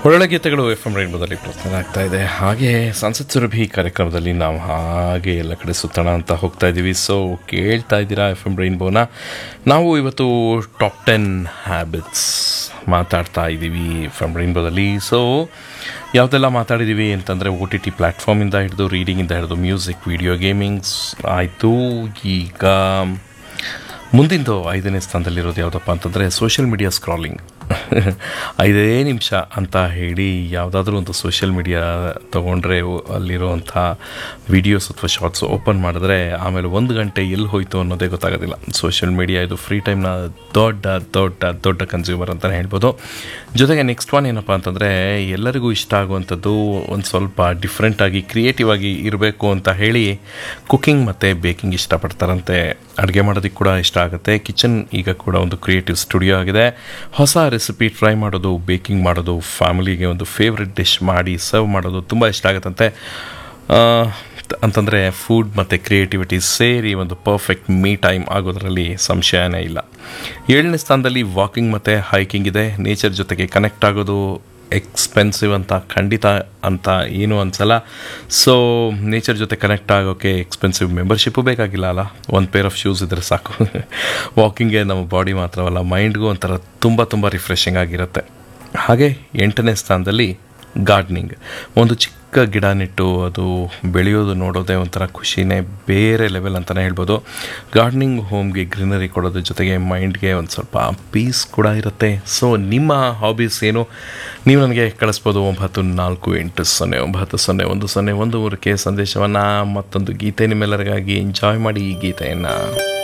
ಒಳ್ಳೆ ಗೀತೆಗಳು F M ರೈನ್ಬೋದಲ್ಲಿ ಪ್ರಸಾರ ಆಗ್ತಾ ಇದೆ ಹಾಗೆ ಸಂಸತ್ ಸುರಭಿ ಕಾರ್ಯಕ್ರಮದಲ್ಲಿ ನಾವು ಹಾಗೆ ಎಲ್ಲ ಕಡೆ ಸುತ್ತೋಣ ಅಂತ ಹೋಗ್ತಾ ಇದ್ದೀವಿ ಸೊ ಕೇಳ್ತಾ ಇದ್ದೀರಾ ಎಫ್ ಎಂ ರೈನ್ಬೋನ ನಾವು ಇವತ್ತು ಟಾಪ್ ಟೆನ್ ಹ್ಯಾಬಿಟ್ಸ್ ಮಾತಾಡ್ತಾ ಇದ್ದೀವಿ ಎಫ್ ಎಂ ರೈನ್ಬೋದಲ್ಲಿ ಸೊ ಯಾವುದೆಲ್ಲ ಮಾತಾಡಿದ್ದೀವಿ ಅಂತಂದರೆ ಓ ಟಿ ಟಿ ಪ್ಲ್ಯಾಟ್ಫಾರ್ಮಿಂದ ಹಿಡಿದು ರೀಡಿಂಗಿಂದ ಹಿಡಿದು ಮ್ಯೂಸಿಕ್ ವಿಡಿಯೋ ಗೇಮಿಂಗ್ಸ್ ಆಯಿತು ಈಗ ಮುಂದಿಂದು ಐದನೇ ಸ್ಥಾನದಲ್ಲಿರೋದು ಯಾವುದಪ್ಪ ಅಂತಂದರೆ ಸೋಷಿಯಲ್ ಮೀಡಿಯಾ ಸ್ಕ್ರಾಲಿಂಗ್ ಐದೇ ನಿಮಿಷ ಅಂತ ಹೇಳಿ ಯಾವುದಾದ್ರೂ ಒಂದು ಸೋಷಿಯಲ್ ಮೀಡಿಯಾ ತೊಗೊಂಡ್ರೆ ಅಲ್ಲಿರುವಂಥ ವಿಡಿಯೋಸ್ ಅಥವಾ ಶಾರ್ಟ್ಸ್ ಓಪನ್ ಮಾಡಿದ್ರೆ ಆಮೇಲೆ ಒಂದು ಗಂಟೆ ಎಲ್ಲಿ ಹೋಯಿತು ಅನ್ನೋದೇ ಗೊತ್ತಾಗೋದಿಲ್ಲ ಸೋಷಿಯಲ್ ಮೀಡಿಯಾ ಇದು ಫ್ರೀ ಟೈಮ್ನ ದೊಡ್ಡ ದೊಡ್ಡ ದೊಡ್ಡ ಕನ್ಸ್ಯೂಮರ್ ಅಂತಲೇ ಹೇಳ್ಬೋದು ಜೊತೆಗೆ ನೆಕ್ಸ್ಟ್ ಒನ್ ಏನಪ್ಪ ಅಂತಂದರೆ ಎಲ್ಲರಿಗೂ ಇಷ್ಟ ಆಗುವಂಥದ್ದು ಒಂದು ಸ್ವಲ್ಪ ಡಿಫ್ರೆಂಟಾಗಿ ಕ್ರಿಯೇಟಿವ್ ಆಗಿ ಇರಬೇಕು ಅಂತ ಹೇಳಿ ಕುಕಿಂಗ್ ಮತ್ತು ಬೇಕಿಂಗ್ ಇಷ್ಟಪಡ್ತಾರಂತೆ ಅಡುಗೆ ಮಾಡೋದಕ್ಕೆ ಕೂಡ ಇಷ್ಟ ಆಗುತ್ತೆ ಕಿಚನ್ ಈಗ ಕೂಡ ಒಂದು ಕ್ರಿಯೇಟಿವ್ ಸ್ಟುಡಿಯೋ ಆಗಿದೆ ಹೊಸ ರೆಸಿಪಿ ಟ್ರೈ ಮಾಡೋದು ಬೇಕಿಂಗ್ ಮಾಡೋದು ಫ್ಯಾಮಿಲಿಗೆ ಒಂದು ಫೇವ್ರೆಟ್ ಡಿಶ್ ಮಾಡಿ ಸರ್ವ್ ಮಾಡೋದು ತುಂಬ ಇಷ್ಟ ಆಗುತ್ತಂತೆ ಆ, ಅಂತಂದರೆ ಫುಡ್ ಮತ್ತು ಕ್ರಿಯೇಟಿವಿಟಿ ಸೇರಿ ಒಂದು ಪರ್ಫೆಕ್ಟ್ ಮೀ ಟೈಮ್ ಆಗೋದ್ರಲ್ಲಿ ಸಂಶಯನೇ ಇಲ್ಲ ಏಳನೇ ಸ್ಥಾನದಲ್ಲಿ ವಾಕಿಂಗ್ ಮತ್ತು ಹೈಕಿಂಗ್ ಇದೆ ನೇಚರ್ ಜೊತೆಗೆ ಕನೆಕ್ಟ್ ಆಗೋದು ಎಕ್ಸ್ಪೆನ್ಸಿವ್ ಅಂತ ಖಂಡಿತ ಅಂತ ಏನು ಅನ್ಸಲ್ಲ ಸೊ ನೇಚರ್ ಜೊತೆ ಕನೆಕ್ಟ್ ಆಗೋಕ್ಕೆ ಎಕ್ಸ್ಪೆನ್ಸಿವ್ ಮೆಂಬರ್ಶಿಪ್ಪು ಬೇಕಾಗಿಲ್ಲ ಅಲ್ಲ ಒಂದು ಪೇರ್ ಆಫ್ ಶೂಸ್ ಇದ್ದರೆ ಸಾಕು ವಾಕಿಂಗ್ಗೆ ನಮ್ಮ ಬಾಡಿ ಮಾತ್ರವಲ್ಲ ಮೈಂಡ್ಗೂ ಒಂಥರ ತುಂಬ ತುಂಬ ರಿಫ್ರೆಶಿಂಗ್ ಆಗಿರುತ್ತೆ ಹಾಗೆ ಎಂಟನೇ ಸ್ಥಾನದಲ್ಲಿ ಗಾರ್ಡ್ನಿಂಗ್ ಒಂದು ಚಿಕ್ಕ ಗಿಡ ನೆಟ್ಟು ಅದು ಬೆಳೆಯೋದು ನೋಡೋದೇ ಒಂಥರ ಖುಷಿನೇ ಬೇರೆ ಲೆವೆಲ್ ಅಂತಲೇ ಹೇಳ್ಬೋದು ಗಾರ್ಡ್ನಿಂಗ್ ಹೋಮ್ಗೆ ಗ್ರೀನರಿ ಕೊಡೋದ್ರ ಜೊತೆಗೆ ಮೈಂಡ್ಗೆ ಒಂದು ಸ್ವಲ್ಪ ಪೀಸ್ ಕೂಡ ಇರುತ್ತೆ ಸೊ ನಿಮ್ಮ ಹಾಬೀಸ್ ಏನು ನೀವು ನನಗೆ ಕಳಿಸ್ಬೋದು ಒಂಬತ್ತು ನಾಲ್ಕು ಎಂಟು ಸೊನ್ನೆ ಒಂಬತ್ತು ಸೊನ್ನೆ ಒಂದು ಸೊನ್ನೆ ಒಂದು ಮೂರಕ್ಕೆ ಸಂದೇಶವನ್ನು ಮತ್ತೊಂದು ಗೀತೆ ನಿಮ್ಮೆಲ್ಲರಿಗಾಗಿ ಎಂಜಾಯ್ ಮಾಡಿ ಈ ಗೀತೆಯನ್ನು